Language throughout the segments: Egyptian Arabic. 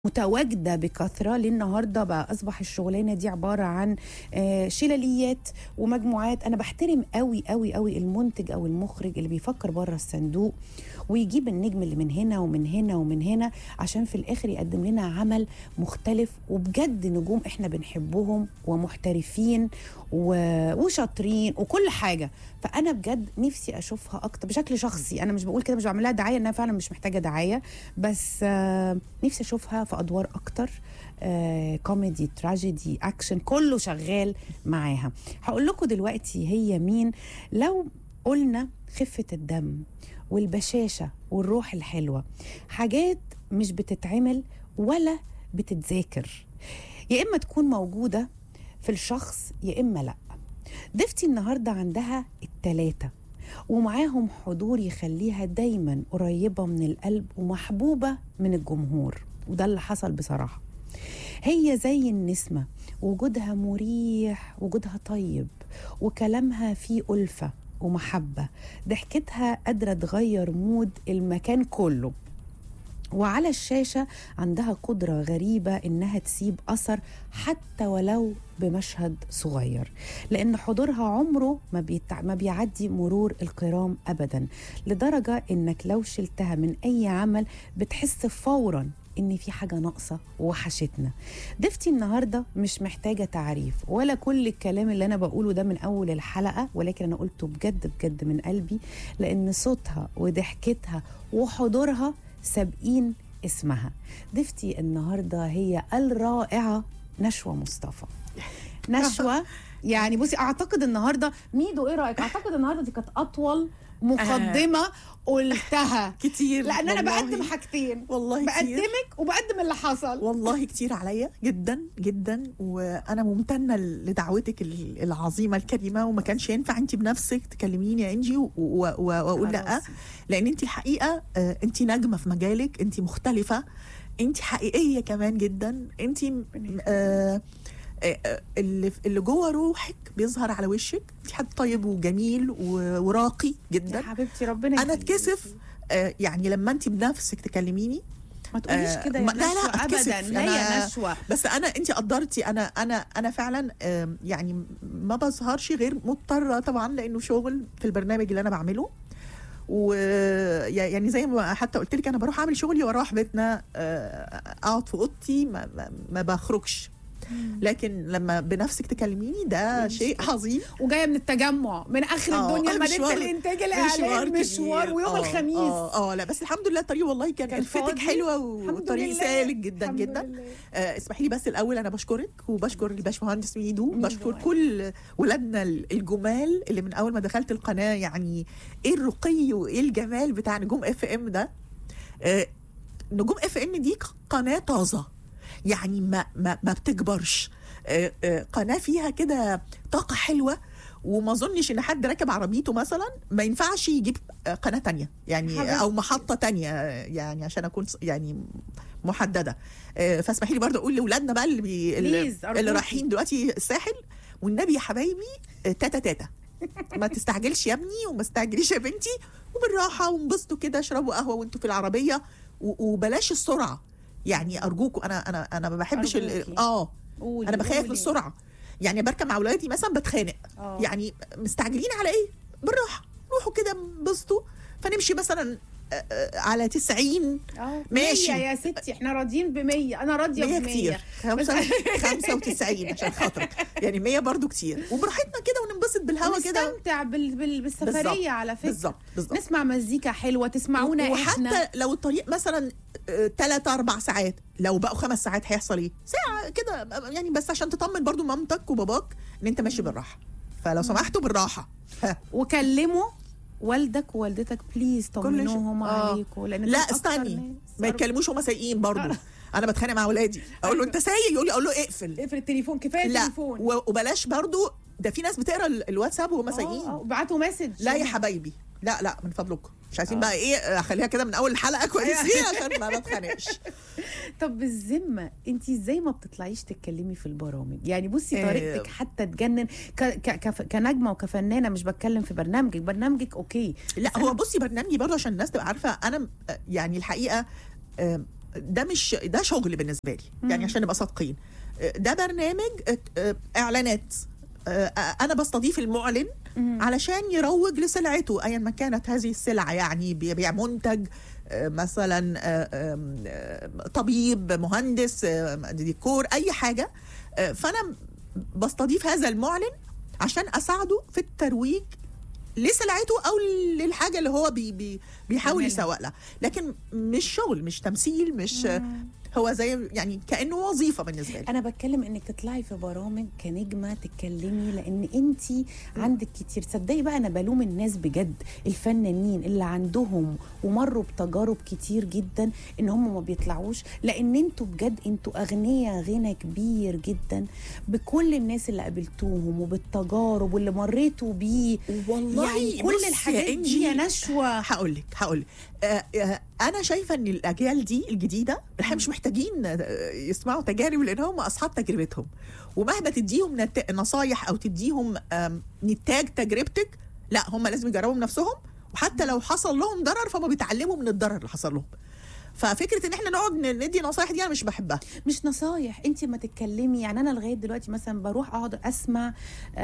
متواجده بكثره للنهارده بقى اصبح الشغلانه دي عباره عن آه، شلاليات ومجموعات انا بحترم قوي قوي قوي المنتج او المخرج اللي بيفكر بره الصندوق ويجيب النجم اللي من هنا ومن هنا ومن هنا عشان في الاخر يقدم لنا عمل مختلف وبجد نجوم احنا بنحبهم ومحترفين و- وشاطرين وكل حاجه فانا بجد نفسي اشوفها اكتر بشكل شخصي انا مش بقول كده مش بعمل لها دعايه انها فعلا مش محتاجه دعايه بس آه، نفسي اشوفها في ادوار اكتر آه، كوميدي تراجيدي اكشن كله شغال معاها هقول لكم دلوقتي هي مين لو قلنا خفه الدم والبشاشه والروح الحلوه حاجات مش بتتعمل ولا بتتذاكر يا اما تكون موجوده في الشخص يا اما لا ضيفتي النهارده عندها التلاته ومعاهم حضور يخليها دايما قريبه من القلب ومحبوبه من الجمهور وده اللي حصل بصراحه هي زي النسمه وجودها مريح وجودها طيب وكلامها فيه ألفة ومحبة ضحكتها قادرة تغير مود المكان كله وعلى الشاشة عندها قدرة غريبة إنها تسيب أثر حتى ولو بمشهد صغير لأن حضورها عمره ما, بيتع... ما بيعدي مرور الكرام أبدا لدرجة إنك لو شلتها من أي عمل بتحس فورا إن في حاجة ناقصة وحشتنا ضيفتي النهاردة مش محتاجة تعريف ولا كل الكلام اللي أنا بقوله ده من أول الحلقة ولكن أنا قلته بجد بجد من قلبي لأن صوتها وضحكتها وحضورها سابقين اسمها ضيفتي النهارده هي الرائعه نشوى مصطفى نشوى يعني بصي اعتقد النهارده ميدو ايه رايك اعتقد النهارده دي كانت اطول مقدمه قلتها كتير لان انا والله. بقدم حاجتين والله كتير بقدمك وبقدم اللي حصل والله كتير عليا جدا جدا وانا ممتنه لدعوتك ال- العظيمه الكريمه وما كانش ينفع انت بنفسك تكلميني يا انجي و- و- و- واقول لا خلاص. لان انت الحقيقه آه، انت نجمه في مجالك انت مختلفه انت حقيقيه كمان جدا انت م- آه، آه، آه، اللي اللي جوه روحك بيظهر على وشك انت حد طيب وجميل و- وراقي يا جدا حبيبتي ربنا انا يخليكي. اتكسف آه، يعني لما انت بنفسك تكلميني ما تقوليش آه، كده يا ما- لا، لا، نشوى أتكسف. ابدا لا يا أنا- نشوى بس انا انت قدرتي انا انا انا فعلا آم، يعني ما بظهرش غير مضطره طبعا لانه شغل في البرنامج اللي انا بعمله و يعني زي ما حتى قلت لك انا بروح اعمل شغلي واروح بيتنا آه، اقعد في اوضتي ما, ما, ما بخرجش لكن لما بنفسك تكلميني ده شيء عظيم وجايه من التجمع من اخر آه، الدنيا لمدينه مشوار- الانتاج الاعلامي مشوار كبير. ويوم آه، الخميس اه اه لا بس الحمد لله الطريق والله كان, كان الفتك فاضي. حلوه الحمد والطريق لله. سالك جدا الحمد جدا لله. آه اسمحي لي بس الاول انا بشكرك وبشكر الباشمهندس ميدو ميدو، بشكر أيوة. كل ولادنا الجمال اللي من اول ما دخلت القناه يعني ايه الرقي وايه الجمال بتاع نجوم اف ام ده آه نجوم اف ام دي قناه طازه يعني ما ما, ما بتكبرش آه، آه، قناه فيها كده طاقه حلوه وما اظنش ان حد راكب عربيته مثلا ما ينفعش يجيب آه، قناه تانية يعني حبيبتي. او محطه تانية آه، يعني عشان اكون ص- يعني محدده آه، فاسمحي لي برضه اقول لاولادنا بقى اللي بي اللي, Please، أرجوكي. اللي رايحين دلوقتي الساحل والنبي يا حبايبي آه، تاتا تاتا ما تستعجلش يا ابني وما تستعجليش يا بنتي وبالراحه وانبسطوا كده اشربوا قهوه وانتوا في العربيه و- وبلاش السرعه يعني ارجوكوا انا انا انا ما بحبش ال- أرجوكي. اه قولي انا بخاف قولي. من السرعه يعني بركب مع اولادي مثلا بتخانق آه. يعني مستعجلين على ايه بالراحه روحوا كده انبسطوا فنمشي مثلا آه، آه، على 90 اه ماشي. 100 يا ستي احنا راضيين ب 100 انا راضيه ب 100 100 كتير خمسة 95 عشان خاطرك يعني 100 برضو كتير وبراحتنا كده وننبسط بالهوا كده نستمتع بال... بال... بالسفريه بالظبط. على فكره بالظبط بالظبط نسمع مزيكا حلوه تسمعونا احنا وحتى لو الطريق مثلا ثلاث اربع ساعات لو بقوا خمس ساعات هيحصل ايه؟ ساعه كده يعني بس عشان تطمن برضو مامتك وباباك ان انت ماشي بالراحه فلو سمحتوا بالراحه ها. وكلموا والدك ووالدتك بليز طمنوهم آه. عليكم لان لا دول أكتر استني ناس. ما يتكلموش هما سايقين برضو انا بتخانق مع اولادي اقول له انت سايق يقول لي اقول له اقفل اقفل التليفون كفايه لا التليفون و- وبلاش برضو ده في ناس بتقرا ال- الواتساب وهم اه سايقين اه ابعتوا مسج لا يا حبايبي لا لا من فضلكم مش عايزين آه. بقى ايه اخليها كده من اول الحلقه كويسين عشان ما نتخانقش طب بالذمه انت ازاي ما بتطلعيش تتكلمي في البرامج يعني بصي آه. طريقتك حتى تجنن ك... ك... كف... كنجمه وكفنانه مش بتكلم في برنامجك برنامجك اوكي لا بس هو أنا- بصي برنامجي برضه عشان الناس تبقى عارفه انا م- يعني الحقيقه آم، ده مش ده شغل بالنسبه لي يعني مم. عشان نبقى صادقين آه، ده برنامج آه، آه، اعلانات آه، آه، انا بستضيف المعلن مم. علشان يروج لسلعته ايا ما كانت هذه السلعه يعني بيبيع منتج آه، مثلا آه، آم، آه، طبيب مهندس آه، ديكور اي حاجه آه، فانا بستضيف هذا المعلن عشان اساعده في الترويج لسلعته او للحاجه اللي هو بي بي بيحاول يعملها. يسوق لها لكن مش شغل مش تمثيل مش مم. هو زي يعني كانه وظيفه بالنسبه لي انا بتكلم انك تطلعي في برامج كنجمه تتكلمي لان انت عندك كتير صدقي بقى انا بلوم الناس بجد الفنانين اللي عندهم ومروا بتجارب كتير جدا ان هم ما بيطلعوش لان انتوا بجد انتوا اغنياء غنى كبير جدا بكل الناس اللي قابلتوهم وبالتجارب واللي مريتوا بيه والله يعني كل بصي يا الحاجات دي إنجي، يا نشوى هقول لك هقول لك آه، آه، انا شايفه ان الاجيال دي الجديده احنا مش محتاجين آه، يسمعوا تجارب لان هم اصحاب تجربتهم ومهما تديهم نت- نصايح او تديهم آم، نتاج تجربتك لا هم لازم يجربوا بنفسهم وحتى لو حصل لهم ضرر فهم بيتعلموا من الضرر اللي حصل لهم ففكره ان احنا نقعد ن- ندي نصايح دي انا مش بحبها مش نصايح انت ما تتكلمي يعني انا لغايه دلوقتي مثلا بروح اقعد اسمع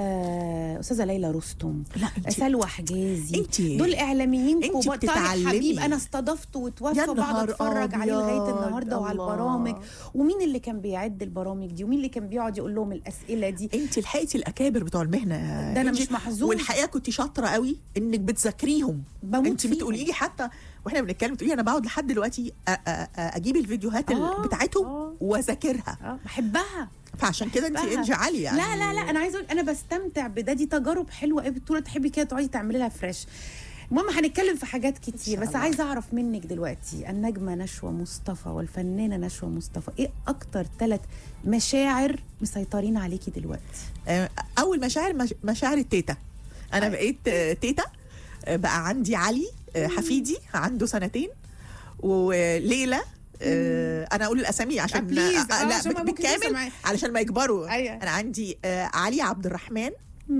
آه استاذه ليلى رستم لا انت سلوى حجازي انت دول اعلاميين انت كبار طارق بتتعلمي. حبيب انا استضفته وتوفى يا بقعد نهار اتفرج عليه لغايه أبيض، النهارده وعلى الله. البرامج ومين اللي كان بيعد البرامج دي ومين اللي كان بيقعد يقول لهم الاسئله دي انت لحقتي الاكابر بتوع المهنه ده انا إنجي. مش محظوظ والحقيقه كنت شاطره قوي انك بتذاكريهم بموت انت فيهم. بتقولي لي حتى واحنا بنتكلم بتقولي انا بقعد لحد دلوقتي أ- أ- أ- اجيب الفيديوهات آه، ال- بتاعتهم آه. واذاكرها اه بحبها فعشان كده انت بحبها. انجي عاليه يعني لا لا لا انا عايزه اقول انا بستمتع بده دي تجارب حلوه قوي طول تحبي كده تقعدي تعملي لها فريش المهم هنتكلم في حاجات كتير شاء بس الله. عايزه اعرف منك دلوقتي النجمه نشوى مصطفى والفنانه نشوى مصطفى ايه اكتر ثلاث مشاعر مسيطرين عليكي دلوقتي آه، اول مشاعر مش- مشاعر التيتا انا أي. بقيت آه، تيتا آه، بقى عندي علي آه، حفيدي عنده سنتين وليلى آه، انا اقول الاسامي عشان آه، please. آه، لا عشان ما ممكن بالكامل تسمعي. علشان ما يكبروا أيوة. انا عندي آه، علي عبد الرحمن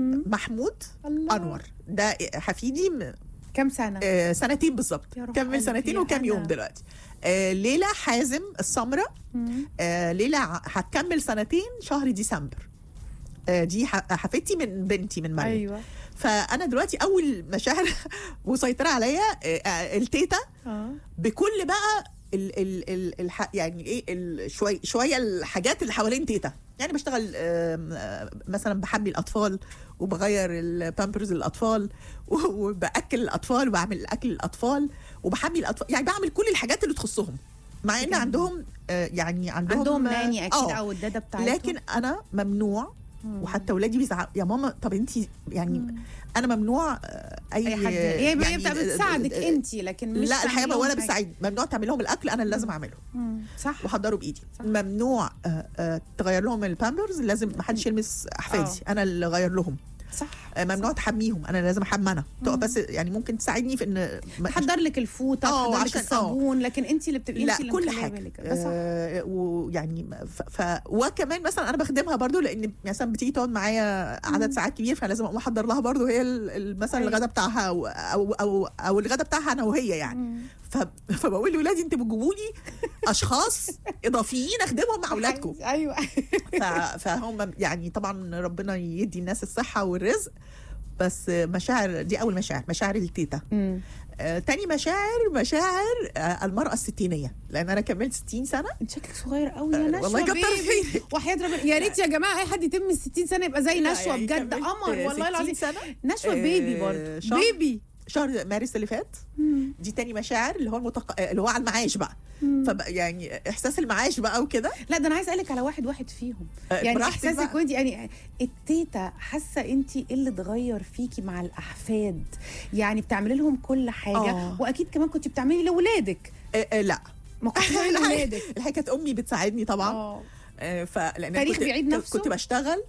محمود الله. انور ده حفيدي م- كم سنه آه، سنتين بالظبط يا روح كمل قلبي سنتين يا وكام يوم هنا. دلوقتي آه، ليلى حازم السمرة مم. آه، ليلى ع- هتكمل سنتين شهر ديسمبر آه، دي ح- حفيدتي من بنتي من مريم ايوه فانا دلوقتي اول مشاعر مسيطره عليا آه، آه، التيتا اه بكل بقى ال ال ال الح يعني ايه ال- شوي شويه الحاجات اللي حوالين تيتا يعني بشتغل آم، آه، مثلا بحمي الاطفال وبغير البامبرز للاطفال و- وباكل الاطفال وبعمل اكل الاطفال وبحمي الاطفال يعني بعمل كل الحاجات اللي تخصهم مع ان جميل. عندهم آه، يعني عندهم عندهم آه، ناني اكيد آه، او الداده بتاعتهم لكن انا ممنوع مم. وحتى ولادي بيزعقوا يا ماما طب انت يعني مم. انا ممنوع آه، اي اي حد هي هي بتبقى بتساعدك آه، انت لكن مش لا الحقيقه تعملي ولا لهم حاجة. بتساعد ممنوع تعمل لهم الاكل انا اللي لازم اعمله مم. صح واحضره بايدي صح. ممنوع آه، آه، تغير لهم البامبرز لازم ما حدش يلمس احفادي انا اللي اغير لهم صح آه، ممنوع تحميهم انا لازم احمى تقف بس يعني ممكن تساعدني في ان ما- تحضر لك الفوطه آه، تحضر لك عشان- آه. الصابون لكن انت اللي بتبقي لا انت اللي كل مخلية حاجه بالك. ده صح آه ويعني ف... ف... وكمان مثلا انا بخدمها برضو لان مثلا بتيجي تقعد معايا عدد ساعات كبير فلازم اقوم احضر لها برضو هي ال- ال- مثلا أيوة. الغدا بتاعها او او او, أو الغدا بتاعها انا وهي يعني مم. ف... فبقول لاولادي انتوا بتجيبوا لي اشخاص اضافيين اخدمهم مع اولادكم ايوه ف... فهم يعني طبعا ربنا يدي الناس الصحه والرزق بس مشاعر دي اول مشاعر مشاعر التيتا مم. آه تاني مشاعر مشاعر آه المراه الستينيه لان انا كملت 60 سنه انت شكلك صغير قوي يا آه، نشوى والله كتر بيبي. خيرك. وحياه ربنا يا ريت يا جماعه اي حد يتم ال 60 سنه يبقى زي لا، نشوى يعني بجد كملت قمر والله 60 العظيم سنه نشوى آه، بيبي برضه شهر. بيبي شهر مارس اللي فات مم. دي تاني مشاعر اللي هو المتق... اللي هو على المعاش بقى مم. فبقى يعني احساس المعاش بقى وكده لا ده انا عايز اسالك على واحد واحد فيهم آه، يعني براحتك احساسك بقى. وانت يعني التيتا حاسه انت ايه اللي اتغير فيكي مع الاحفاد يعني بتعملي لهم كل حاجه آه. واكيد كمان كنت بتعملي لاولادك آه آه لا ما كنتش بتعملي لاولادك الحقيقه كانت امي بتساعدني طبعا اه آه فلان تاريخ كنت بيعيد نفسه؟ كنت بشتغل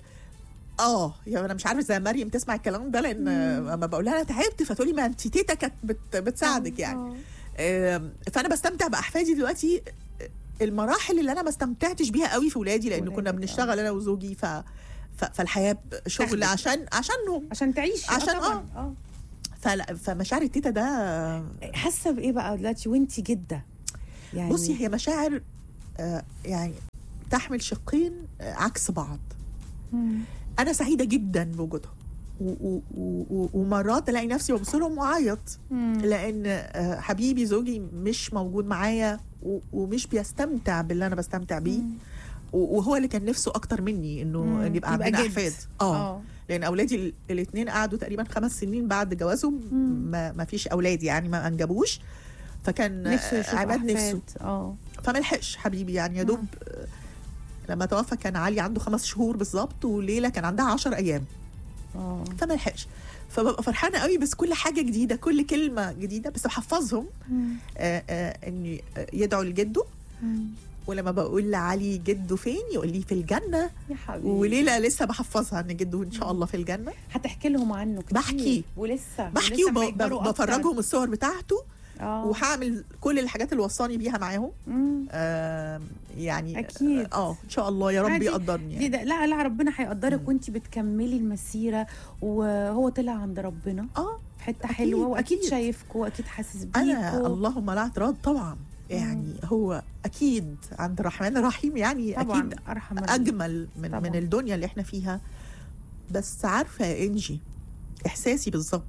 اه يعني انا مش عارفه زي مريم تسمع الكلام ده لان آه، لما بقول لها انا تعبت فتقولي ما انت تيتا كانت بت... بتساعدك يعني آه. آم، فانا بستمتع باحفادي دلوقتي المراحل اللي انا ما استمتعتش بيها قوي في ولادي لان كنا ولادك، بنشتغل انا وزوجي ف ف- فالحياه شغل تاخدك. عشان عشانهم عشان تعيشي عشان آه طبعا اه فلا- فمشاعر التيتا ده حاسه بايه بقى دلوقتي وانت جده يعني بصي هي مشاعر آه، يعني تحمل شقين آه، عكس بعض مم. انا سعيده جدا بوجودهم و- و- و- و- ومرات الاقي نفسي ببص لهم واعيط مم. لان آه، حبيبي زوجي مش موجود معايا و- ومش بيستمتع باللي انا بستمتع بيه مم. و- وهو اللي كان نفسه اكتر مني انه مم. ان يبقى عندنا جد. احفاد اه اه لان اولادي الاثنين قعدوا تقريبا خمس سنين بعد جوازهم مم. ما, ما فيش اولاد يعني ما انجبوش فكان نفسه آه، يشوف عماد نفسه أحفاد. اه فما لحقش حبيبي يعني يا دوب آه، لما توفى كان علي عنده خمس شهور بالظبط وليلى كان عندها عشر ايام اه فما لحقش فببقى فرحانه قوي بس كل حاجه جديده كل كلمه جديده بس بحفظهم مم. آه، آه، اني آه، يدعوا لجده مم. ولما بقول لعلي جده فين يقول لي في الجنه يا حبيبي وليلى لسه بحفظها ان جده ان شاء الله في الجنه هتحكي لهم عنه كتير بحكي. ولسه بحكي ولسه ما يكبروا أكتر. وبفرجهم الصور بتاعته اه وهعمل كل الحاجات اللي وصاني بيها معاهم مم. آه يعني أكيد. اه ان شاء الله يا رب عادي. يقدرني دي يعني. ده لا لا ربنا هيقدرك مم. وانت بتكملي المسيره وهو طلع عند ربنا اه في حته أكيد، حلوه واكيد أكيد. شايفكم واكيد حاسس انا بيكوا اللهم لا اعتراض طبعا يعني هو اكيد عند الرحمن الرحيم يعني طبعا اكيد ارحم الراحمين. اجمل من طبعاً. من الدنيا اللي احنا فيها بس عارفه يا انجي احساسي بالظبط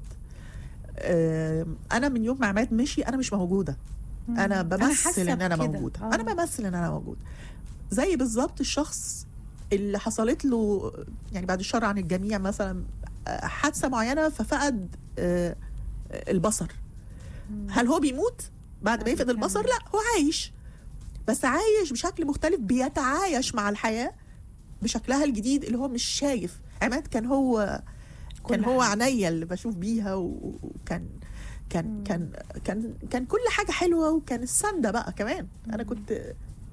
آم، انا من يوم ما عماد مشي انا مش موجوده مم. انا حاسة بمثل ان انا بكده. موجوده آه. انا بمثل ان انا موجوده زي بالظبط الشخص اللي حصلت له يعني بعد الشر عن الجميع مثلا آه، حادثه معينه ففقد آه، البصر مم. هل هو بيموت بعد ما يفقد بيكمل. البصر لا هو عايش بس عايش بشكل مختلف بيتعايش مع الحياه بشكلها الجديد اللي هو مش شايف عماد كان هو كان كل هو حاجة. عينيا اللي بشوف بيها و- وكان كان مم. كان كان كان كل حاجه حلوه وكان السنده بقى كمان انا مم. كنت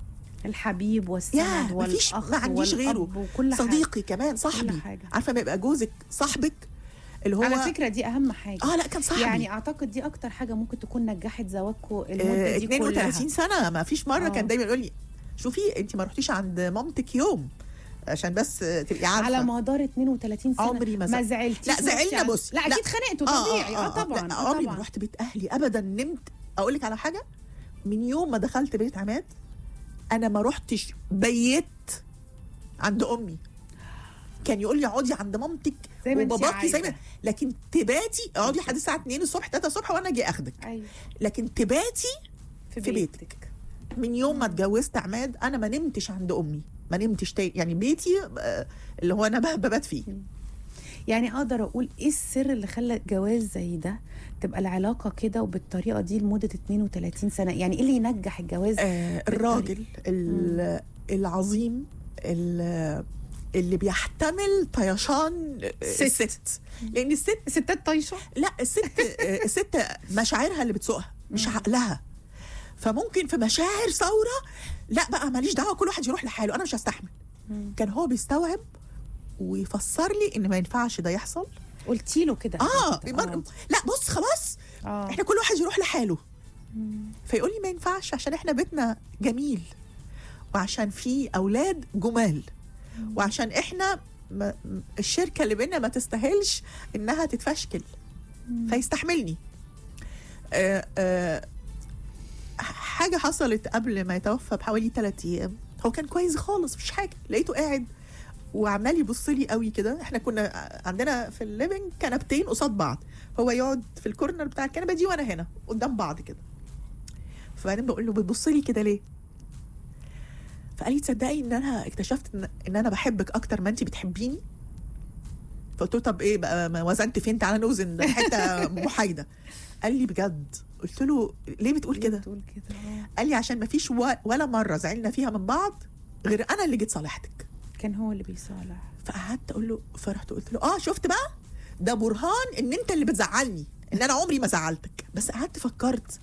الحبيب والسند ياه، مفيش- والاخ ما عنديش والأب غيره. وكل حاجة. صديقي كمان صاحبي حاجة. عارفه ما يبقى جوزك صاحبك اللي هو على فكره دي اهم حاجه اه لا كان صاحبي يعني اعتقد دي اكتر حاجه ممكن تكون نجحت زواجكم المده آه دي 32 كلها سنه ما فيش مره آه. كان دايما يقول لي شوفي انت ما رحتيش عند مامتك يوم عشان بس آه، تبقي عارفه على مدار 32 سنه عمري ما ما زعل- زعلتيش لا، زعلنا نفسي بص. لا لا. اكيد خانقتوا طبيعي اه, طبعا لا آه عمري ما طبعا رحت بيت اهلي ابدا نمت اقول لك على حاجه من يوم ما دخلت بيت عماد انا ما رحتش بيت عند امي كان يقول لي اقعدي عند مامتك زي ما انت وباباكي زي ما عايزة. لكن تباتي اقعدي لحد الساعه 2 الصبح 3 الصبح وانا اجي اخدك ايوه لكن تباتي في, في بيتك, بيتك. من يوم ما اتجوزت عماد انا ما نمتش عند امي ما نمتش تاني يعني بيتي آه، اللي هو انا ب- ببات فيه يعني اقدر اقول ايه السر اللي خلى جواز زي ده تبقى العلاقه كده وبالطريقه دي لمده 32 سنه يعني ايه اللي ينجح الجواز آه الراجل ال- العظيم ال- اللي بيحتمل طيشان ست. الست لان الست ستات طايشه لا الست آه، الست مشاعرها اللي بتسوقها مش مم. عقلها فممكن في مشاعر ثوره لا بقى ماليش دعوه كل واحد يروح لحاله انا مش هستحمل كان هو بيستوعب ويفسر لي ان ما ينفعش ده يحصل قلتي له كده اه قبل كده. بيمر- لا بص خلاص اه احنا كل واحد يروح لحاله مم. فيقول لي ما ينفعش عشان احنا بيتنا جميل وعشان في اولاد جمال وعشان احنا ما الشركه اللي بينا ما تستاهلش انها تتفشكل مم. فيستحملني آه آه حاجه حصلت قبل ما يتوفى بحوالي ثلاثة ايام هو كان كويس خالص مش حاجه لقيته قاعد وعمال يبص لي قوي كده احنا كنا عندنا في الليفنج كنبتين قصاد بعض هو يقعد في الكورنر بتاع الكنبه دي وانا هنا قدام بعض كده فبعدين بقول له بتبص لي كده ليه فقال لي تصدقي ان انا اكتشفت ان, إن انا بحبك اكتر ما انت بتحبيني فقلت له طب ايه بقى ما وزنت فين تعالى نوزن ده حته محايده قال لي بجد قلت له ليه بتقول ليه كده بتقول كده آه. قال لي عشان ما فيش و- ولا مره زعلنا فيها من بعض غير انا اللي جيت صالحتك كان هو اللي بيصالح فقعدت اقول له فرحت قلت له اه شفت بقى ده برهان ان انت اللي بتزعلني ان انا عمري ما زعلتك بس قعدت فكرت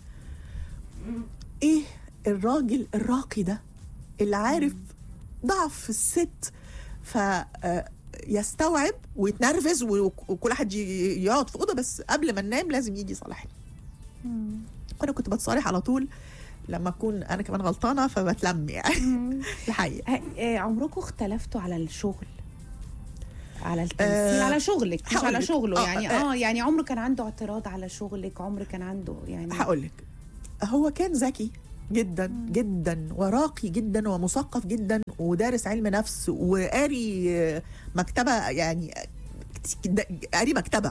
ايه الراجل الراقي ده اللي عارف ضعف الست ف آه، يستوعب ويتنرفز و- وكل واحد ي- يقعد في اوضه بس قبل ما ننام لازم يجي يصالحني مم. وانا كنت بتصالح على طول لما اكون انا كمان غلطانه فبتلم يعني مم. الحقيقه آه، آه، عمركم اختلفتوا على الشغل على التمثيل آه، على شغلك مش هقولك. على شغله آه، يعني آه. اه يعني عمره كان عنده اعتراض على شغلك عمر كان عنده يعني هقول لك هو كان ذكي جدا جدا وراقي جدا ومثقف جدا ودارس علم نفس وقاري آه، مكتبه يعني آه، قاري مكتبه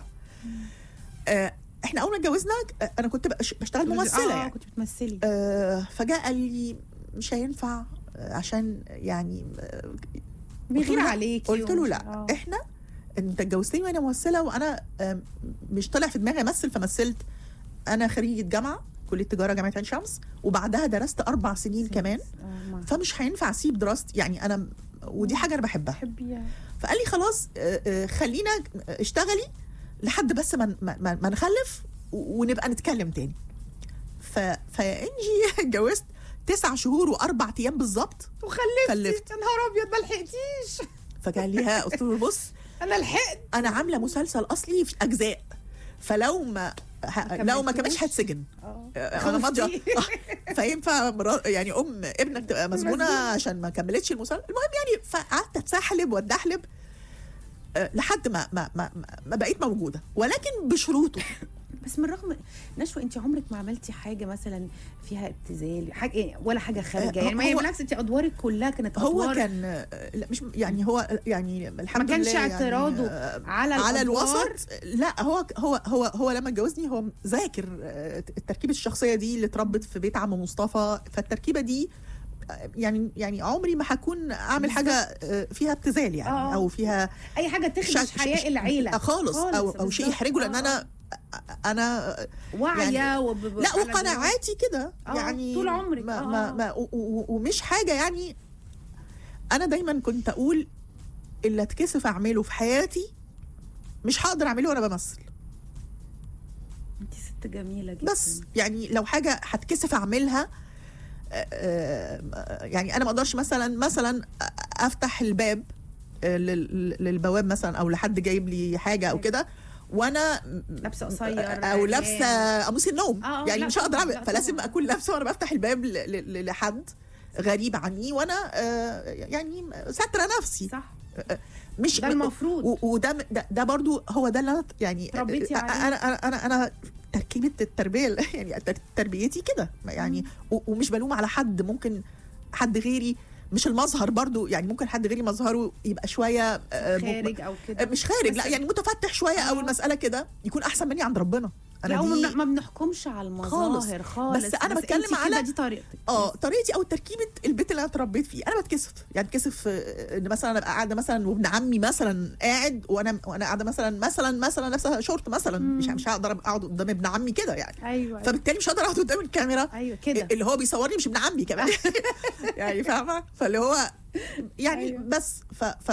آه، احنا اول ما اتجوزنا آه، انا كنت بش- بشتغل ممثله آه يعني كنت بتمثلي آه، فجاء قال لي مش هينفع آه، عشان يعني آه، بيغير لا. عليكي قلت له ومش- لا آه. احنا انت اتجوزتني وانا ممثله وانا آم، مش طلع في دماغي امثل فمثلت انا خريجه جامعه كليه تجاره جامعه عين شمس وبعدها درست اربع سنين كمان آه، ما- فمش هينفع اسيب دراستي يعني انا ودي حاجه انا بحبها بحبي فقال لي خلاص آه، آه، خلينا اشتغلي لحد بس ما ما, ما, ما نخلف و- ونبقى نتكلم تاني ف فيا انجي اتجوزت تسع شهور واربع ايام بالظبط وخلفتي خلفت. يا نهار ابيض ما لحقتيش فقال لي ها قلت له بص انا لحقت انا عامله مسلسل اصلي في اجزاء فلو ما ه... لو ما كملتوش؟ كملش هتسجن اه آه، انا ماضيه خفتي. فينفع مرا- يعني ام ابنك تبقى مسجونه عشان ما كملتش المسلسل المهم يعني فقعدت اتسحلب واتدحلب آه، لحد ما ما ما, ما بقيت موجوده ولكن بشروطه بس من رغم نشوى انت عمرك ما عملتي حاجه مثلا فيها ابتذال حاجه إيه، ولا حاجه خارجه آه، يعني ما هي هو- بالعكس انت ادوارك كلها كانت هو أدوار كان آه، لا مش يعني هو يعني الحمد ما كانش لله يعني اعتراضه آه، على على الأدوار. الوسط لا هو هو هو هو لما اتجوزني هو ذاكر آه، التركيبه الشخصيه دي اللي اتربت في بيت عم مصطفى فالتركيبه دي آه، يعني يعني عمري ما هكون اعمل حاجه آه، فيها ابتذال يعني آه. او فيها اي حاجه تخدش شك- حياء ش- العيله آه، خالص او او شيء بالظبط. يحرجه لان آه، انا انا واعيه يعني- وب... ب- لا على وقناعاتي كده آه، يعني طول عمرك. ما آه، ما آه. ما و- و- ومش حاجه يعني انا دايما كنت اقول اللي اتكسف اعمله في حياتي مش هقدر اعمله وانا بمثل انت ست جميله جدا بس يعني لو حاجه هتكسف اعملها آه، آه، يعني انا ما اقدرش مثلا مثلا افتح الباب آه، لل- للبواب مثلا او لحد جايب لي حاجه او كده وانا لابسه قصير او عريان. لابسه قميص النوم آه، آه، يعني لا مش هقدر طبعاً، اعمل لا فلازم طبعاً. اكون لابسه وانا بفتح الباب ل- ل- لحد غريب عني وانا آه، يعني ساتره نفسي صح مش ده المفروض. و- وده ده, ده برضو هو ده اللي انا يعني اتربيتي عليه. انا انا انا انا تركيبه التربيه يعني تر- تربيتي كده يعني و- ومش بلوم على حد ممكن حد غيري مش المظهر برضو يعني ممكن حد غيري مظهره يبقى شويه آه، خارج او كده مش خارج بس- لا يعني متفتح شويه او آه. المساله كده يكون احسن مني عند ربنا لا انا وما دي بن- ما بنحكمش على المظاهر خالص بس أنا بتكلم انت كده على- دي طريقتك اه طريقتي او تركيبه البيت اللي انا اتربيت فيه انا بتكسف يعني بتكسف آه، ان مثلا ابقى قاعده مثلا وابن عمي مثلا قاعد وانا وانا قاعده مثلا مثلا مثلا لابسه شورت مثلا مش مش هقدر أبقى اقعد قدام ابن عمي كده يعني ايوه ايوه, فبالتالي مش هقدر اقعد قدام الكاميرا أيوة كده اللي هو بيصورني مش ابن عمي كمان يعني فاهمه فاللي هو يعني أيوة. بس ف ف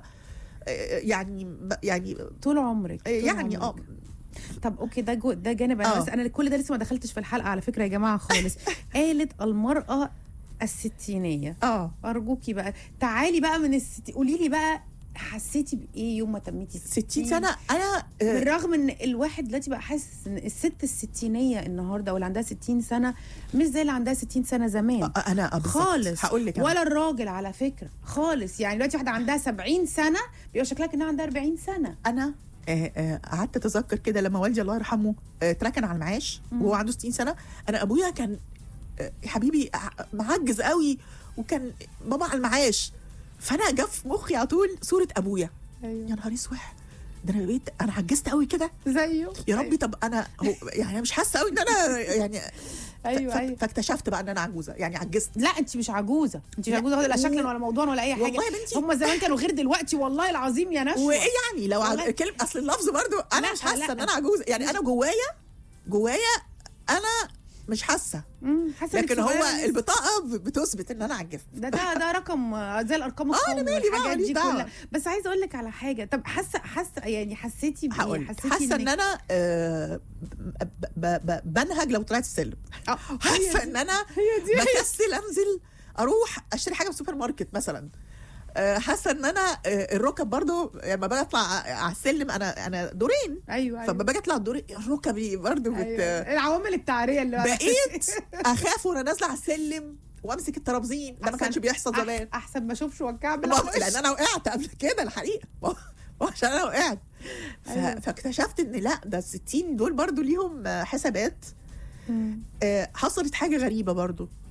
يعني ب- يعني طول عمرك طول يعني اه عمرك. طب اوكي ده جو ده جانب انا آه. بس انا كل ده لسه ما دخلتش في الحلقه على فكره يا جماعه خالص قالت المراه الستينيه اه ارجوكي بقى تعالي بقى من الست قولي لي بقى حسيتي بايه يوم ما تميتي 60 سنه انا آه، بالرغم ان الواحد دلوقتي بقى حاسس ان الست الستينيه النهارده واللي عندها 60 سنه مش زي اللي عندها 60 سنه زمان آه، انا آه، بالظبط. خالص هقول لك أنا. ولا الراجل على فكره خالص يعني دلوقتي واحده عندها 70 سنه بيبقى شكلها كانها عندها 40 سنه انا آه، آه، قعدت اتذكر كده لما والدي الله يرحمه آه، اتركن على المعاش وهو عنده 60 سنه انا ابويا كان آه، يا حبيبي ع- معجز قوي وكان بابا على المعاش فانا جه في مخي على طول صوره ابويا يا ايوه نهار اسود ده انا بقيت انا عجزت قوي كده زيه يا ربي طب انا هو يعني انا مش حاسه قوي ان انا يعني ايوه ف- ايوه فاكتشفت بقى ان انا عجوزه يعني عجزت لا انت مش عجوزه انت مش لا، عجوزه لا و- شكلا ولا موضوعا ولا اي حاجه والله يا بنتي. هم زمان كانوا غير دلوقتي والله العظيم يا نشوى وايه يعني لو والله. ع- كلمه اصل اللفظ برضو انا لا، مش حاسه لا. ان انا عجوزه يعني انا جوايا جوايا انا مش حاسه مم، حاسه إنك لكن هو صغيرة لسه. البطاقه ب- بتثبت ان انا عجزت ده ده ده رقم آه، زي الارقام آه، أنا القومي مالي بقى، والحاجات ماليش دي دعوة. كلها بس عايزه اقول لك على حاجه طب حاسه حاسه يعني حسيتي بايه هقول حسيتي حاسه ان إنك- انا آه، ب- ب- ب- بنهج لو طلعت السلم آه، حاسه ان انا هي دي بكسل انزل اروح اشتري حاجه في السوبر ماركت مثلا آه، حاسه ان انا آه، الركب برضو لما باجي اطلع على السلم انا انا دورين ايوه فلما ايوه باجي اطلع الدور ركبي برضو بت... أيوة. العوامل التعريه اللي بقيت اخاف وانا نازله على السلم وامسك الترابزين ده ما أحسن- كانش بيحصل أح- زمان احسن ما اشوفش وكعب ما هو- لان انا وقعت قبل كده الحقيقه ما هو- ما هو عشان انا وقعت ف... أيوة. فاكتشفت ان لا ده ال 60 دول برضو ليهم آه، حسابات آه، حصلت حاجه غريبه برضو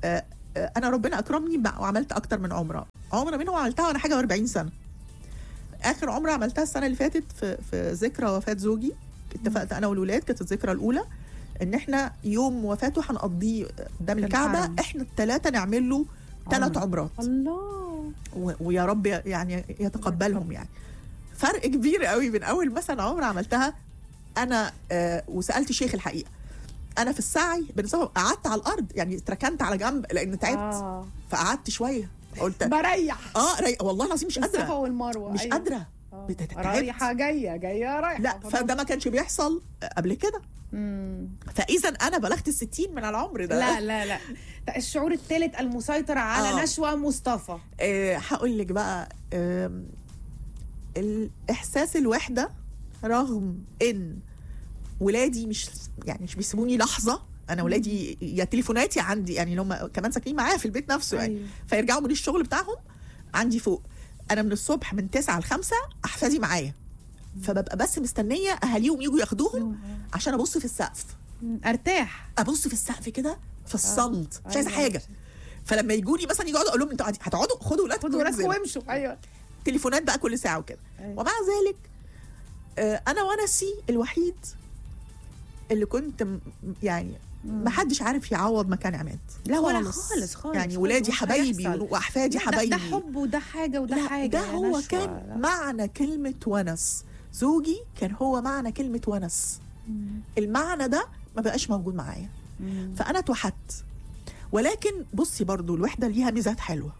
آه، آه، انا ربنا اكرمني بقى وعملت اكتر من عمره عمره منهم عملتها وانا حاجه و40 سنه اخر عمره عملتها السنه اللي فاتت في في ذكرى وفاه زوجي اتفقت انا والولاد كانت الذكرى الاولى ان احنا يوم وفاته هنقضيه قدام في الكعبه الحرم. احنا الثلاثه نعمل له ثلاث عمرة. عمرات الله و- ويا رب يعني يتقبلهم يعني فرق كبير قوي من اول مثلا عمره عملتها انا آه وسالت شيخ الحقيقه انا في السعي بنصور قعدت على الارض يعني اتركنت على جنب لان تعبت آه. فقعدت شويه قلت بريح اه ري... والله العظيم مش الصفا قادره والمروه مش أيوة. قادره آه. بتتعبت. رايحه جايه جايه رايحه لا فده ما كانش بيحصل قبل كده مم. فاذا انا بلغت الستين من العمر ده لا لا لا ده الشعور الثالث المسيطر على آه. نشوى مصطفى آه هقول لك بقى آم، الاحساس الوحده رغم ان ولادي مش يعني مش بيسيبوني لحظه انا ولادي يا تليفوناتي عندي يعني هم كمان ساكنين معايا في البيت نفسه يعني أيوة. فيرجعوا من الشغل بتاعهم عندي فوق انا من الصبح من 9 ل 5 احفادي معايا فببقى بس مستنيه اهاليهم يجوا ياخدوهم عشان ابص في السقف مم. ارتاح ابص في السقف كده في الصمت مش عايزه أيوة. حاجه فلما يجوا لي مثلا يجوا يقعدوا اقول لهم انتوا قاعدين- هتقعدوا خدوا ولادكم خدوا راسكم وانزلوا. وامشوا ايوه تليفونات بقى كل ساعه وكده أيوة. ومع ذلك آه، انا ونسي الوحيد اللي كنت م- يعني ما حدش عارف يعوض مكان عماد لا ولا خالص خالص يعني خالص، ولادي مش حبايبي هيحصل. واحفادي لا، ده- حبايبي ده حب وده حاجه وده لا حاجه ده يا هو نشوى. كان لا. معنى كلمة ونس زوجي كان هو معنى كلمة ونس مم. المعنى ده ما بقاش موجود معايا مم. فانا اتوحدت ولكن بصي برضو الوحده ليها ميزات حلوه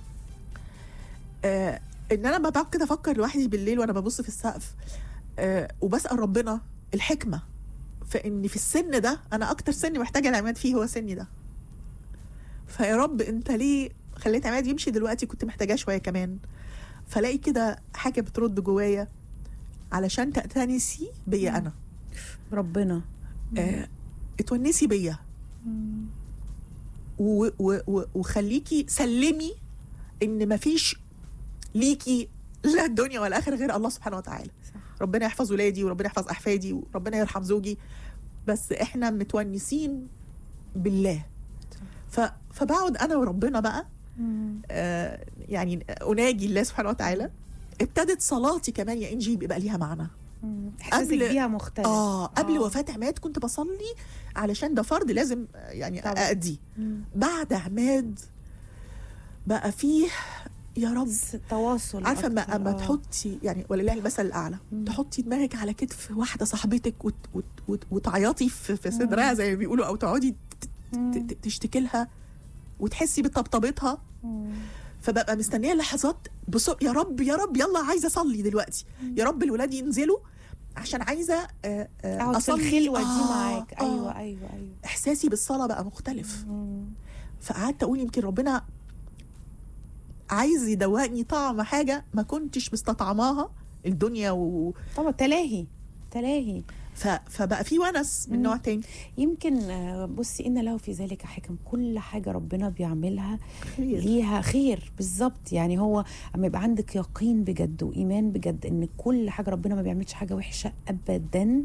آه ان انا بقعد كده افكر لوحدي بالليل وانا ببص في السقف آه وبسال ربنا الحكمه فان في السن ده انا اكتر سن محتاجه العماد فيه هو سني ده فيا رب انت ليه خليت عماد يمشي دلوقتي كنت محتاجاه شويه كمان فلاقي كده حاجه بترد جوايا علشان تأتنسي بيا انا ربنا آه اتونسي بيا مم. و- و- و- وخليكي سلمي ان مفيش ليكي لا الدنيا ولا الاخره غير الله سبحانه وتعالى صح. ربنا يحفظ ولادي وربنا يحفظ احفادي وربنا يرحم زوجي بس احنا متونسين بالله ف... فبقعد انا وربنا بقى مم. آه يعني اناجي الله سبحانه وتعالى ابتدت صلاتي كمان يا انجي بيبقى ليها معنى مم. احساسك قبل- بيها مختلف اه قبل آه. وفاه عماد كنت بصلي علشان ده فرض لازم آه، يعني طبعاً. ااديه مم. بعد عماد بقى فيه يا رب بس تواصل عارفه اما أكتر. اما آه. تحطي يعني ولله المثل الاعلى مم. تحطي دماغك على كتف واحده صاحبتك وت وت وت وتعيطي في, في صدرها زي ما بيقولوا او تقعدي ت- ت- مم. ت- تشتكي لها وتحسي بطبطبتها مم. فببقى مستنيه لحظات بص يا رب يا رب يلا عايزه اصلي دلوقتي يا رب الولاد ينزلوا عشان عايزه آه، آه، اقعد في اصلي الخلوه دي آه، معاك آه. ايوه ايوه ايوه احساسي بالصلاه بقى مختلف مم. فقعدت اقول يمكن ربنا عايز يدوقني طعم حاجه ما كنتش مستطعماها الدنيا و... طبعا تلاهي تلاهي ف... فبقى في ونس من مم. نوع تاني يمكن آه، بصي ان له في ذلك حكم كل حاجه ربنا بيعملها خير ليها خير بالظبط يعني هو اما يبقى عندك يقين بجد وايمان بجد ان كل حاجه ربنا ما بيعملش حاجه وحشه ابدا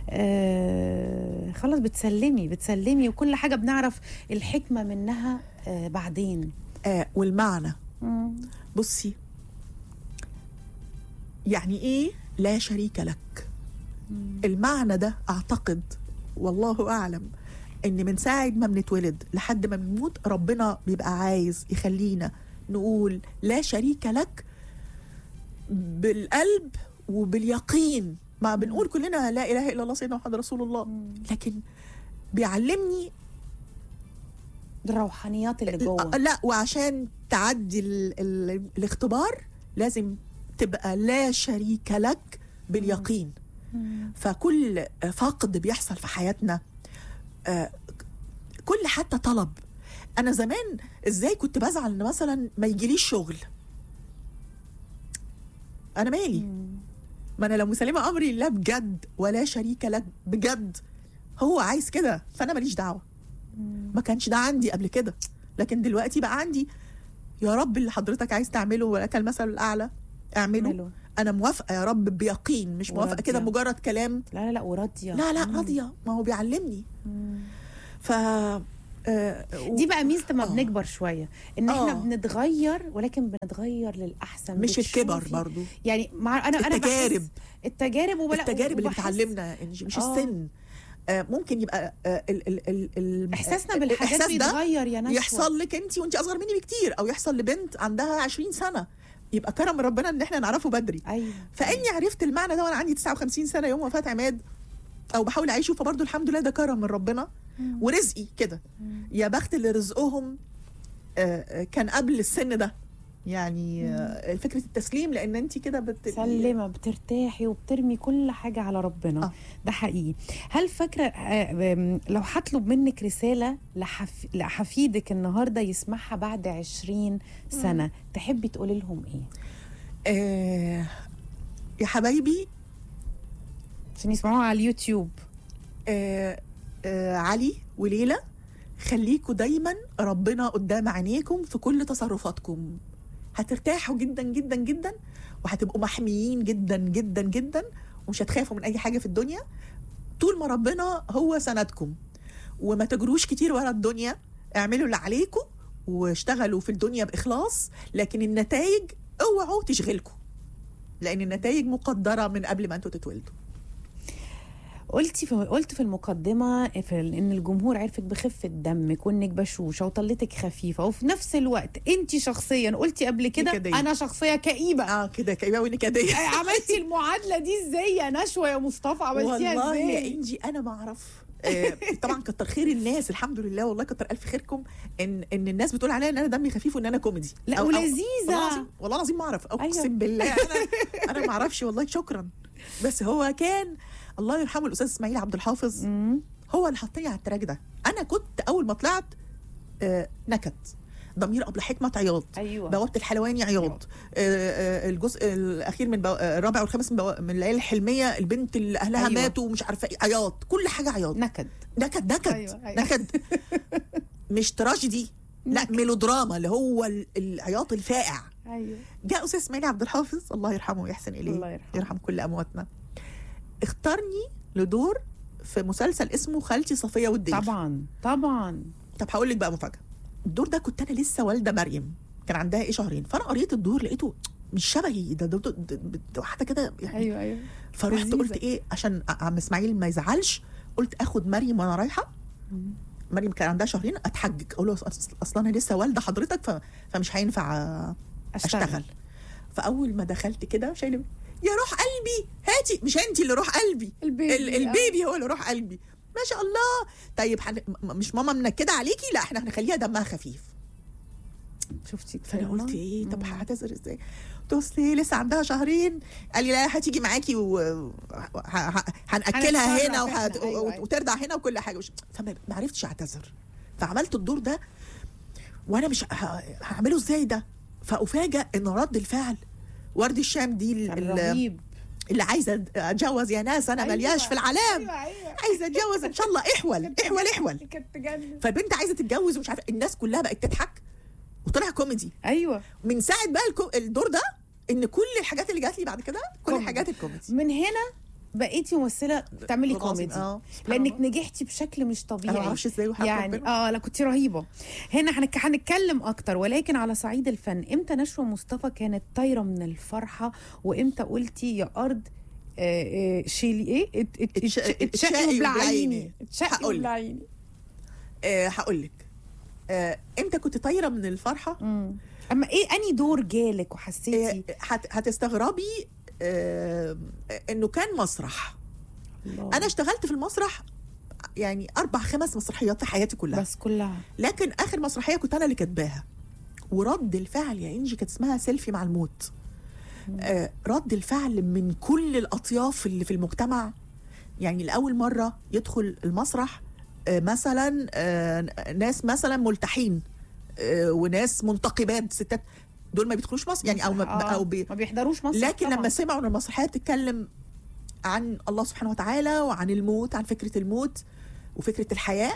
آه خلاص بتسلمي بتسلمي وكل حاجه بنعرف الحكمه منها آه بعدين آه والمعنى مم. بصي يعني ايه لا شريك لك مم. المعنى ده اعتقد والله اعلم ان من ساعه ما بنتولد لحد ما بنموت ربنا بيبقى عايز يخلينا نقول لا شريك لك بالقلب وباليقين ما بنقول كلنا لا اله الا الله سيدنا محمد رسول الله مم. لكن بيعلمني الروحانيات اللي جوه لا وعشان تعدي ال ال الاختبار لازم تبقى لا شريك لك باليقين مم. فكل فقد بيحصل في حياتنا آه، كل حتى طلب انا زمان ازاي كنت بزعل ان مثلا ما يجيليش شغل انا مالي مم. ما انا لو مسلمه امري لله بجد ولا شريك لك بجد هو عايز كده فانا ماليش دعوه مم. ما كانش ده عندي قبل كده لكن دلوقتي بقى عندي يا رب اللي حضرتك عايز تعمله ولك المثل الاعلى اعمله ماله؟ انا موافقه يا رب بيقين مش موافقه كده وراضية. مجرد كلام لا لا لا وراضيه لا لا مم. راضيه ما هو بيعلمني مم. ف آه و- دي بقى ميزه ما آه. بنكبر شويه ان احنا آه. بنتغير ولكن بنتغير للاحسن مش الكبر بتشوفي- برضو يعني مع انا انا التجارب. بحس التجارب وبلا التجارب اللي وبحس بتعلمنا إنجي، مش آه. السن آه ممكن يبقى آه ال ال ال ال احساسنا آه، بالحاجات الإحساس ده بيتغير يا نشوى يحصل لك انت وانت اصغر مني بكتير او يحصل لبنت عندها 20 سنه يبقى كرم من ربنا ان احنا نعرفه بدري ايوه فاني عرفت المعنى ده وانا عندي 59 سنه يوم وفاه عماد او بحاول اعيشه فبرضه الحمد لله ده كرم من ربنا مم. ورزقي كده مم. يا بخت اللي رزقهم آه، آه، كان قبل السن ده يعني آه، فكره التسليم لان انت كده بت سلمة بترتاحي وبترمي كل حاجة على ربنا آه. ده حقيقي هل فاكرة آه، آم، لو هطلب منك رسالة لحف... لحفيدك النهاردة يسمعها بعد عشرين سنة تحبي تقولي لهم ايه آه يا حبايبي عشان يسمعوها على اليوتيوب آه آه علي وليلى خليكوا دايما ربنا قدام عينيكم في كل تصرفاتكم هترتاحوا جدا جدا جدا وهتبقوا محميين جدا جدا جدا ومش هتخافوا من اي حاجه في الدنيا طول ما ربنا هو سندكم وما تجروش كتير ورا الدنيا اعملوا اللي عليكم واشتغلوا في الدنيا باخلاص لكن النتائج اوعوا تشغلكم لان النتائج مقدره من قبل ما انتوا تتولدوا قلتي في قلت في المقدمة في ال- ان الجمهور عرفك بخفة دمك وانك بشوشة وطلتك خفيفة وفي نفس الوقت انت شخصيا قلتي قبل كده نكدية. انا شخصية كئيبة اه كده كده ونكديه عملتي المعادلة دي ازاي يا نشوى يا مصطفى عملتيها والله يا ازاي؟ انجي انا ما اعرف آه، طبعا كتر خير الناس الحمد لله والله كتر الف خيركم ان ان الناس بتقول عليا ان انا دمي خفيف وان انا كوميدي لا أو- أو- ولذيذة. والله العظيم والله العظيم ما اعرف اقسم أيوة. بالله انا انا ما اعرفش والله شكرا بس هو كان الله يرحمه الاستاذ اسماعيل عبد الحافظ مم. هو اللي حطني على التراك ده انا كنت اول ما طلعت آه، نكد ضمير قبل حكمه عياط ايوه بوابه الحلواني عياط آه، آه، الجزء الاخير من بو... آه، الرابع والخامس من, بو... من الليالي الحلميه البنت اللي اهلها أيوة. أيوة. ماتوا ومش عارفه ايه عياط كل حاجه عياط نكد نكد نكد أيوة، أيوة. نكد مش تراجيدي لا نكد. ميلودراما اللي هو ال- العياط الفائع ايوه جاء استاذ اسماعيل عبد الحافظ الله يرحمه ويحسن اليه الله يرحمه. يرحم كل امواتنا اختارني لدور في مسلسل اسمه خالتي صفيه والدين طبعا طبعا طب هقول لك بقى مفاجاه الدور ده كنت انا لسه والده مريم كان عندها ايه شهرين فانا قريت الدور لقيته مش شبهي ده, ده, ده, ده, ده واحده كده يعني ايوه ايوه فرحت لذيذة. قلت ايه عشان عم اسماعيل ما يزعلش قلت اخد مريم وانا رايحه مم. مريم كان عندها شهرين اتحجج اقول له أص- اصلا انا لسه والده حضرتك ف... فمش هينفع آه، اشتغل, اشتغل فاول ما دخلت كده شايله يا روح قلبي هاتي مش انت اللي روح قلبي البيبي ال- البيبي هو اللي روح قلبي ما شاء الله طيب حن... م- مش ماما منكده عليكي لا احنا هنخليها دمها خفيف شفتي فانا كلمة؟ قلت ايه طب مم. هعتذر ازاي قلت له اصل هي لسه عندها شهرين قال لي لا هتيجي معاكي و- ه- ه- هناكلها هنتصرف هنا وهت... إحنا، أيوة، أيوة. وترضع هنا وكل حاجه وش... فما ما عرفتش اعتذر فعملت الدور ده وانا مش ه- هعمله ازاي ده فافاجئ ان رد الفعل ورد الشام دي ال- كان ال- رهيب اللي عايزه اتجوز يا ناس انا أيوة. ملياش في العلام ايوه ايوه عايزه اتجوز ان شاء الله احول احول احول كانت تجنن فالبنت عايزه تتجوز ومش عارفه الناس كلها بقت تضحك وطلع كوميدي ايوه من ساعه بقى الكو... الدور ده ان كل الحاجات اللي جات لي بعد كده كل كوميدي. حاجات الكوميدي من هنا بقيتي ممثله بتعملي والله العظيم، كوميدي اه سبحان لانك الله. نجحتي بشكل مش طبيعي انا ما اعرفش ازاي وحق يعني ربنا اه لا كنت رهيبه هنا هنك... هنتكلم اكتر ولكن على صعيد الفن امتى نشوى مصطفى كانت طايره من الفرحه وامتى قلتي يا ارض آه، آه، شيلي ايه ات- ات- اتش- اتش- اتشقي اتشقي وبلعيني. وبلعيني اتشقي هقول لك. وبلعيني آه هقول لك آه امتى كنت طايره من الفرحه مم. اما ايه اني دور جالك وحسيتي آه هت... هتستغربي آه انه كان مسرح الله. انا اشتغلت في المسرح يعني اربع خمس مسرحيات في حياتي كلها بس كلها لكن اخر مسرحيه كنت انا اللي كاتباها ورد الفعل يا انجي كانت اسمها سيلفي مع الموت آه رد الفعل من كل الاطياف اللي في المجتمع يعني لاول مره يدخل المسرح آه مثلا آه ناس مثلا ملتحين آه وناس منتقبات ستات دول ما بيدخلوش مصر يعني او ما آه. او بي ما بيحضروش مصر لكن طبعاً. لما سمعوا ان المسرحيه بتتكلم عن الله سبحانه وتعالى وعن الموت عن فكره الموت وفكره الحياه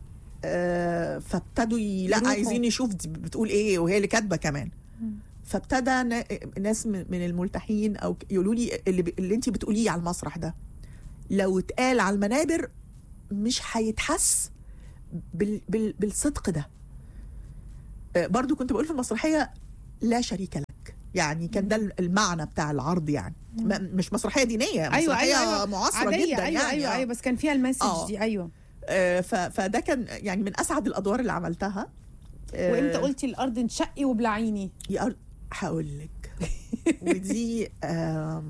آه فابتدوا ي- لا يروحوا. عايزين يشوف دي بتقول ايه وهي اللي كاتبه كمان مم. فابتدى نا- ناس من من الملتحين او ك- يقولوا لي اللي, ب- اللي انت بتقوليه على المسرح ده لو اتقال على المنابر مش هيتحس بال بال بالصدق ده آه، برضو كنت بقول في المسرحيه لا شريك لك يعني كان ده المعنى بتاع العرض يعني ما- مش مسرحيه دينيه ايوه مسرحيه ايوه ايوه معاصره عادية، جدا ايوه يعني ايوه آه. ايوه بس كان فيها المسج آه. دي ايوه آه، ف- فده كان يعني من اسعد الادوار اللي عملتها آه، وامتى قلتي الارض انشقي وبلعيني يا أر- هقول لك ودي آم،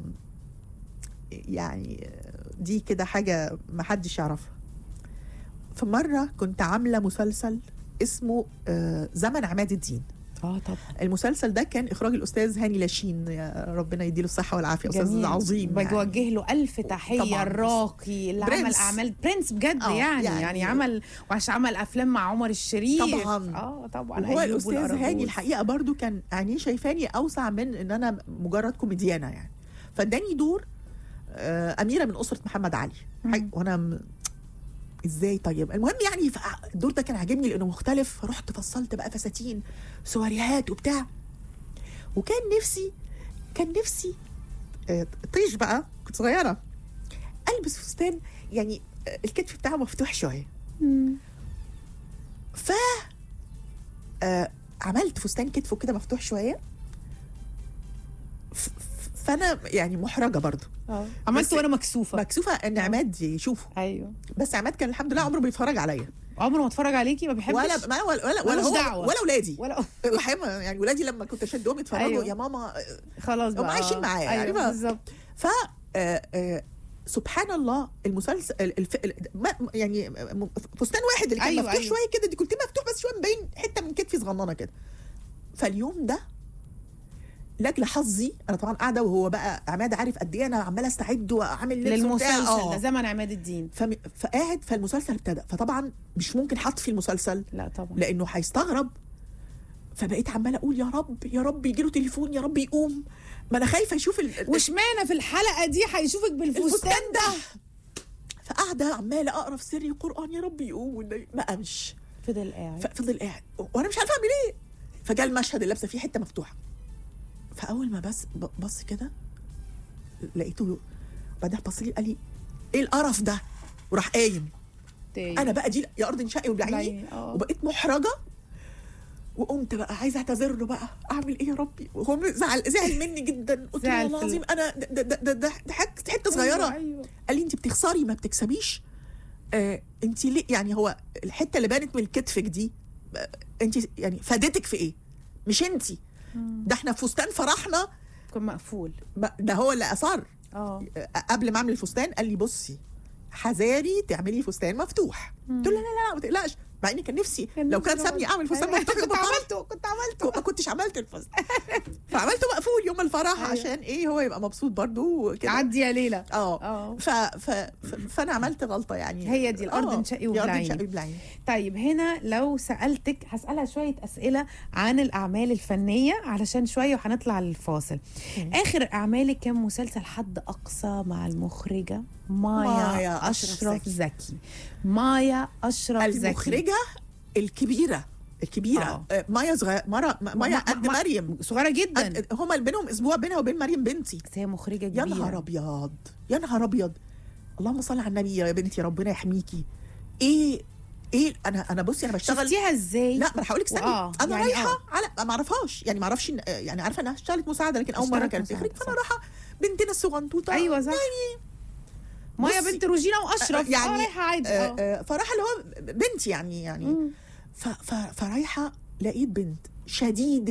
يعني دي كده حاجه ما حدش يعرفها في مره كنت عامله مسلسل اسمه آه، زمن عماد الدين اه طبعا المسلسل ده كان اخراج الاستاذ هاني لاشين يا ربنا يديله الصحه والعافيه استاذ جميل عظيم يعني. بوجه له الف تحيه طبعاً. الراقي اللي عمل برنس. اعمال برنس بجد آه، يعني, يعني يعني- يعني عمل وعش عمل افلام مع عمر الشريف طبعاً. اه طبعا وهو أيوب الاستاذ والأراجوز. هاني الحقيقه برضو كان عينيه شايفاني اوسع من ان انا مجرد كوميديانه يعني فاداني دور آه، اميره من اسره محمد علي حاج- وانا م... ازاي طيب المهم يعني ف- الدور ده كان عاجبني لانه مختلف رحت فصلت بقى فساتين سواريهات وبتاع وكان نفسي كان نفسي آه، طيش بقى كنت صغيره البس فستان يعني آه، الكتف بتاعه مفتوح شويه مم. ف آه عملت فستان كتفه كده مفتوح شويه ف- ف- فانا يعني محرجه برضو اه عملت بس- وانا مكسوفه مكسوفه ان عماد يشوفه ايوه بس عماد كان الحمد لله عمره بيتفرج عليا عمره ما اتفرج عليكي ما بيحبش ولا ما ولا ولا, ولا ملوش هو دعوة. ولا اولادي ولا الحقيقه يعني ولادي لما كنت اشدهم يتفرجوا أيوة. يا ماما خلاص هم بقى عايشين آه. معايا يعني ايوه بقى. بالظبط ف آه، آه، سبحان الله المسلسل الف... ال- ما- يعني م- فستان واحد اللي كان أيوة، أيوة مفتوح أيوة. شويه كده دي كنت مفتوح بس شويه مبين حته من كتفي صغننه كده فاليوم ده لاجل حظي انا طبعا قاعده وهو بقى عماد عارف قد ايه انا عماله استعد واعمل لبس وبتاع. للمسلسل آه. ده زمن عماد الدين فم... فقاعد فالمسلسل ابتدى فطبعا مش ممكن حط في المسلسل لا طبعا لانه هيستغرب فبقيت عماله اقول يا رب يا رب يجي له تليفون يا رب يقوم ما انا خايفه يشوف ال... واشمعنى في الحلقه دي هيشوفك بالفستان الفستان ده ده فقاعده عماله اقرا في سري قران يا رب يقوم والنبي- ما قامش فضل قاعد ففضل قاعد وانا مش عارفه اعمل ايه فجاء المشهد اللي لابسه فيه حته مفتوحه فاول ما بس ب- بص كده لقيته بعدها بص لي قال لي ايه القرف ده وراح قايم تاني. انا بقى دي يا ارض انشقي وبلعيني بلعيني، آه. وبقيت محرجه وقمت بقى عايزه اعتذر له بقى اعمل ايه يا ربي وهو زعل زعل مني جدا قلت له زعل والله في العظيم انا ده ده ده, ده, ده حته حته صغيره أيوة، أيوة. قال لي انت بتخسري ما بتكسبيش آه انت ليه يعني هو الحته اللي بانت من كتفك دي آه، انت يعني فادتك في ايه مش انت ده احنا في فستان فرحنا كان مقفول ب- ده هو اللي اصر اه آه، قبل ما اعمل الفستان قال لي بصي حذاري تعملي فستان مفتوح قلت له لا لا لا ما تقلقش مع اني كان نفسي لو كان سابني اعمل فستان أيوة. مفتوح كنت كنت عملته كنت عملته ما كنتش عملت الفستان فعملته مقفول يوم الفرح أيوة. عشان ايه هو يبقى مبسوط برضو كده عدي يا ليلى اه اه ف... ف... ف... فانا عملت غلطه يعني هي دي الأرض آه، انشقي يا أرض وبلعيني. انشقي وبلعيني طيب هنا لو سألتك هسألها شوية أسئلة عن الأعمال الفنية علشان شوية وهنطلع للفاصل آخر أعمالك كان مسلسل حد أقصى مع المخرجة مايا, مايا أشرف أشرف زكي مايا أشرف زكي المخرجه الكبيره الكبيره آه. آه. مايا صغيره مرة مايا ما- قد ما- مريم صغيرة جدا قد- هما بينهم اسبوع بينها وبين مريم بنتي بس هي مخرجة يا كبيرة نهار ابيض يا نهار ابيض اللهم صل على النبي يا بنتي ربنا يحميكي ايه ايه انا انا بصي انا بشتغل شفتيها ازاي؟ لا ما انا هقول لك استني وآه، انا يعني رايحه آه. على ما اعرفهاش يعني ما اعرفش إن- يعني عارفه انها اشتغلت مساعده لكن اول مره اشتغلت كانت مساعدة، تخرج فانا صح. رايحه بنتنا الصغنطوطه ايوه صح يعني مايا بصي، بنت روجينا واشرف يعني اه رايحه عادي آه اه آه فراح اللي هو بنتي يعني يعني مم. ف ف فرايحه لقيت بنت شديده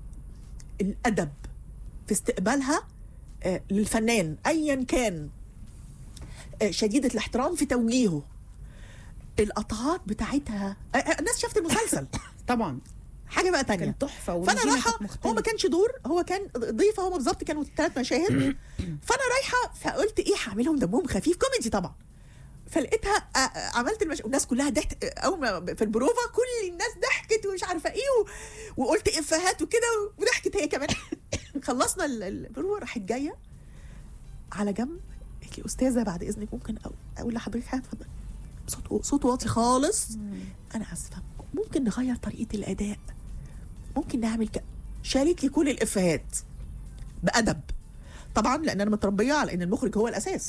الادب في استقبالها آه للفنان ايا كان آه شديده الاحترام في توجيهه القطعات بتاعتها آه آه الناس شافت المسلسل طبعا حاجه بقى تانية كان تحفه فانا وروجينا رايحه كانت هو مختلفة. ما كانش دور هو كان ضيفه هو بالظبط كانوا ثلاث مشاهد فانا رايحه فقلت ايه هعملهم دمهم خفيف كوميدي طبعا فلقيتها آه، آه، عملت المش... والناس كلها ضحكت آه، اول ما في البروفا كل الناس ضحكت ومش عارفه ايه و... وقلت افيهات وكده وضحكت هي كمان خلصنا ال- البروفا راحت جايه على جنب قالت لي استاذه بعد اذنك ممكن أقول, اقول لحضرتك حاجه اتفضل صوت صوت واطي خالص انا اسفه ممكن نغير طريقه الاداء ممكن نعمل ك... شالت لي كل الافيهات بادب طبعا لان انا متربيه على ان المخرج هو الاساس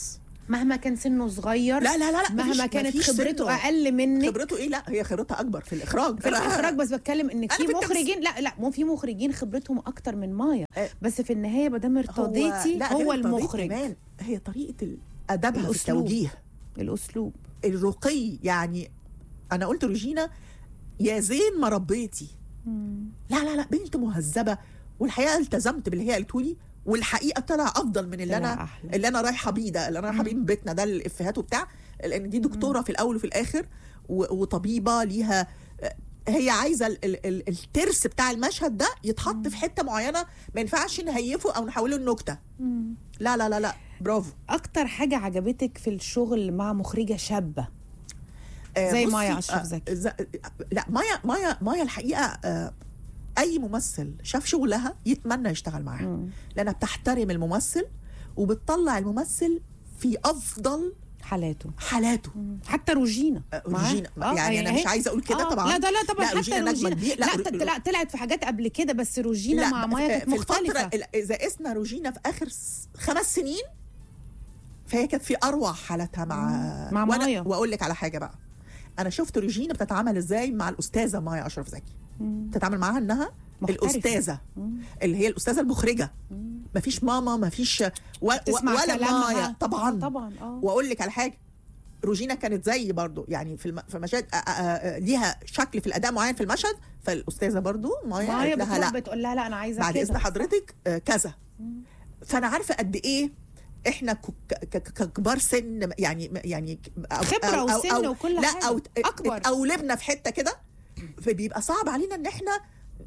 مهما كان سنه صغير لا لا لا, لا مهما مفيش- كانت مفيش خبرته سنه. اقل منك خبرته ايه لا هي خبرتها اكبر في الاخراج في الاخراج بس بتكلم ان أنا في في التمثيل. مخرجين لا لا مو في مخرجين خبرتهم اكتر من مايا آه. بس في النهايه ما دام ارتضيتي لا، هو غير التوضيح المخرج كمان هي طريقه ال- ادبها في الأسلوب. التوجيه الاسلوب الرقي يعني انا قلت روجينا يا زين ما ربيتي لا لا لا بنت مهذبه والحقيقه التزمت باللي هي قالته لي والحقيقه طلع افضل من اللي طلع انا أحلى. اللي انا رايحه بيه ده اللي انا رايحه بيه من بيتنا ده الافيهات وبتاع لان دي دكتوره في الاول وفي الاخر و- وطبيبه ليها هي عايزه ال- ال- ال- الترس بتاع المشهد ده يتحط في حته معينه ما ينفعش نهيفه او نحوله لنكته لا لا لا لا برافو اكتر حاجه عجبتك في الشغل مع مخرجه شابه آه، زي بصي، مايا أشرف آه، زكي. ز- لا مايا مايا مايا الحقيقه آه، اي ممثل شاف شغلها يتمنى يشتغل معاها مم. لانها بتحترم الممثل وبتطلع الممثل في افضل حالاته حالاته حتى روجينا آه، معاه. روجينا آه، يعني انا أهي. مش عايزه اقول كده آه، طبعا لا ده لا طبعا لا حتى روجينا نجمه روجينا كبير لا, لا, لا, لا طلعت في حاجات قبل كده بس روجينا لا مع مايا كانت في الفتره مختلفه ال- اذا قسنا روجينا في اخر س- خمس سنين فهي كانت في اروع حالتها مع مع وأنا- مايا. واقول لك على حاجه بقى انا شفت روجينا بتتعامل ازاي مع الاستاذه مايا اشرف زكي بتتعامل معاها انها محترفة. الاستاذه اللي هي الاستاذه المخرجه مفيش ماما مفيش و... و... تسمع ولا كلامها. مايا طبعا طبعا اه واقول لك على حاجه روجينا كانت زي برضو يعني في الم... في مشاهد آ- آ- آ- ليها شكل في الاداء معين في المشهد فالاستاذه برضو مايا مايا قالت لها بتروح لا بتقول لها لا انا عايزه بعد كده اذن حضرتك آه، كذا فانا عارفه قد ايه احنا ك- ك- ك- ككبار سن يعني يعني أو خبرة وسن وكل لا حاجة. او أكبر. اولبنا في حته كده فبيبقى صعب علينا ان احنا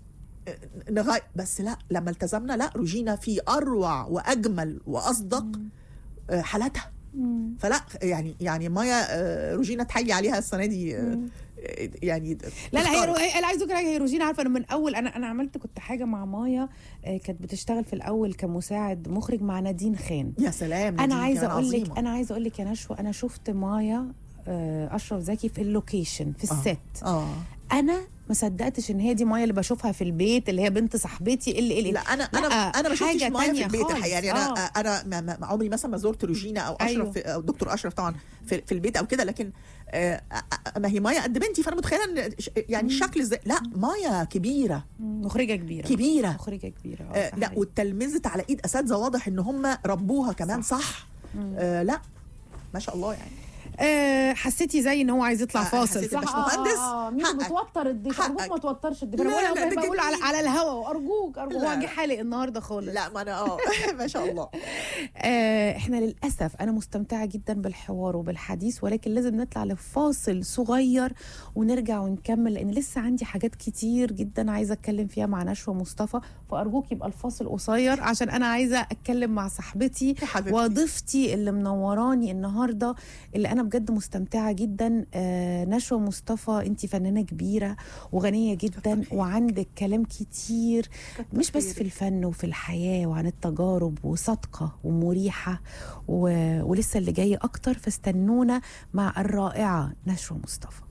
نغير بس لا لما التزمنا لا روجينا في اروع واجمل واصدق آه، حالاتها مم. فلا يعني يعني مايا آه، روجينا تحيي عليها السنه دي آه، يعني لا لا هي تختار. رو... هي- انا عايزه اقول لك هي روجينا عارفه انا من اول انا انا عملت كنت حاجه مع مايا آه، كانت بتشتغل في الاول كمساعد مخرج مع نادين خان يا سلام انا دي عايزه كمان اقول لك عظيمة. انا عايزه اقول لك يا نشوى انا شفت مايا آه، اشرف زكي في اللوكيشن في آه. الست اه انا ما صدقتش ان هي دي مايا اللي بشوفها في البيت اللي هي بنت صاحبتي اللي اللي لا انا انا لا، انا ما شفتش حاجة مايا في تانية البيت خالص. الحقيقه يعني انا آه. انا ما, ما ما عمري مثلا ما زرت روجينا او اشرف أيوه. او دكتور اشرف طبعا في, في البيت او كده لكن آه، آه، ما هي مايا قد بنتي فانا متخيله ان ش- يعني الشكل ازاي لا مايا كبيره مم، مخرجه كبيره كبيره مخرجه كبيره آه، آه ده لا حقيقي. واتلمذت على ايد اساتذه واضح ان هم ربوها كمان صح آه لا ما شاء الله يعني آه حسيتي زي ان هو عايز يطلع آه، فاصل حسيت صح الباشمهندس؟ اه, آه مين حقك. بتوتر الضيف ارجوك حقك. ما توترش الضيف انا لا، بقول لا، ده بقول على, جميل. على الهوا وارجوك ارجوك لا، هو جه لا. حالق النهارده خالص لا ما انا اه ما شاء الله آه احنا للاسف انا مستمتعه جدا بالحوار وبالحديث ولكن لازم نطلع لفاصل صغير ونرجع ونكمل لان لسه عندي حاجات كتير جدا عايزه اتكلم فيها مع نشوى مصطفى فارجوك يبقى الفاصل قصير عشان انا عايزه اتكلم مع صاحبتي يا حبيبتي. وضيفتي اللي منوراني النهارده اللي انا بجد مستمتعه جدا آه نشوى مصطفى انت فنانه كبيره وغنيه جدا وعندك كلام كتير مش بس في الفن وفي الحياه وعن التجارب وصادقه ومريحه و... ولسه اللي جاي اكتر فاستنونا مع الرائعه نشوى مصطفى